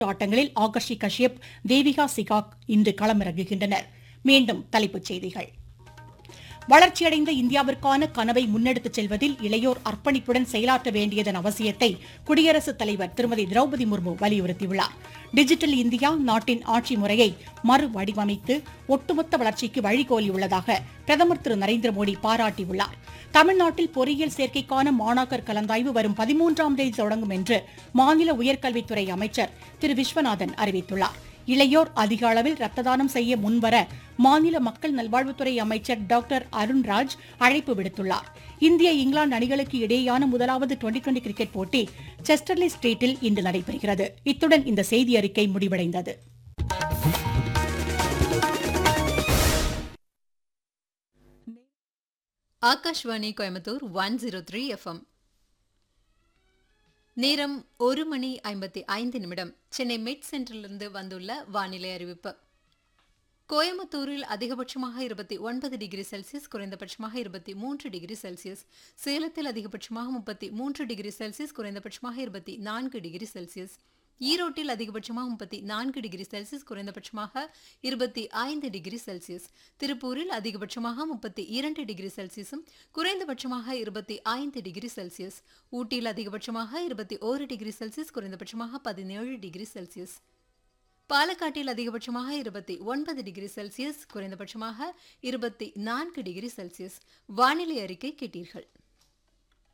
ஆட்டங்களில் ஆகர்ஷி கஷ்யப் தேவிகா சிகாக் இன்று களமிறங்குகின்றனர் மீண்டும் தலைப்புச் செய்திகள் வளர்ச்சியடைந்த இந்தியாவிற்கான கனவை முன்னெடுத்துச் செல்வதில் இளையோர் அர்ப்பணிப்புடன் செயலாற்ற வேண்டியதன் அவசியத்தை குடியரசுத் தலைவர் திருமதி திரௌபதி முர்மு வலியுறுத்தியுள்ளார் டிஜிட்டல் இந்தியா நாட்டின் ஆட்சி முறையை மறுவடிவமைத்து ஒட்டுமொத்த வளர்ச்சிக்கு வழிகோலியுள்ளதாக பிரதமர் திரு நரேந்திர மோடி பாராட்டியுள்ளார் தமிழ்நாட்டில் பொறியியல் சேர்க்கைக்கான மாணாக்கர் கலந்தாய்வு வரும் பதிமூன்றாம் தேதி தொடங்கும் என்று மாநில உயர்கல்வித்துறை அமைச்சர் திரு விஸ்வநாதன் அறிவித்துள்ளார் இளையோர் அதிக அளவில் ரத்த தானம் செய்ய முன்வர மாநில மக்கள் நல்வாழ்வுத்துறை அமைச்சர் டாக்டர் அருண்ராஜ் அழைப்பு விடுத்துள்ளார் இந்திய இங்கிலாந்து அணிகளுக்கு இடையேயான முதலாவது டுவெண்டி டுவெண்டி கிரிக்கெட் போட்டி செஸ்டர்லி ஸ்ட்ரீட்டில் இன்று நடைபெறுகிறது இத்துடன் இந்த செய்தி அறிக்கை முடிவடைந்தது Akashvani Coimbatore one zero three FM நேரம் ஒரு மணி ஐம்பத்தி ஐந்து நிமிடம் சென்னை மெட் சென்டரிலிருந்து வந்துள்ள வானிலை அறிவிப்பு கோயம்புத்தூரில் அதிகபட்சமாக இருபத்தி ஒன்பது டிகிரி செல்சியஸ் குறைந்தபட்சமாக இருபத்தி மூன்று டிகிரி செல்சியஸ் சேலத்தில் அதிகபட்சமாக முப்பத்தி மூன்று டிகிரி செல்சியஸ் குறைந்தபட்சமாக இருபத்தி நான்கு டிகிரி செல்சியஸ் ஈரோட்டில் அதிகபட்சமாக முப்பத்தி நான்கு டிகிரி செல்சியஸ் குறைந்தபட்சமாக இருபத்தி ஐந்து டிகிரி செல்சியஸ் திருப்பூரில் அதிகபட்சமாக முப்பத்தி இரண்டு டிகிரி செல்சியஸும் குறைந்தபட்சமாக இருபத்தி ஐந்து டிகிரி செல்சியஸ் ஊட்டியில் அதிகபட்சமாக இருபத்தி ஓரு டிகிரி செல்சியஸ் குறைந்தபட்சமாக பதினேழு டிகிரி செல்சியஸ் பாலக்காட்டில் அதிகபட்சமாக இருபத்தி ஒன்பது டிகிரி செல்சியஸ் குறைந்தபட்சமாக இருபத்தி நான்கு டிகிரி செல்சியஸ் வானிலை அறிக்கை கேட்டீர்கள்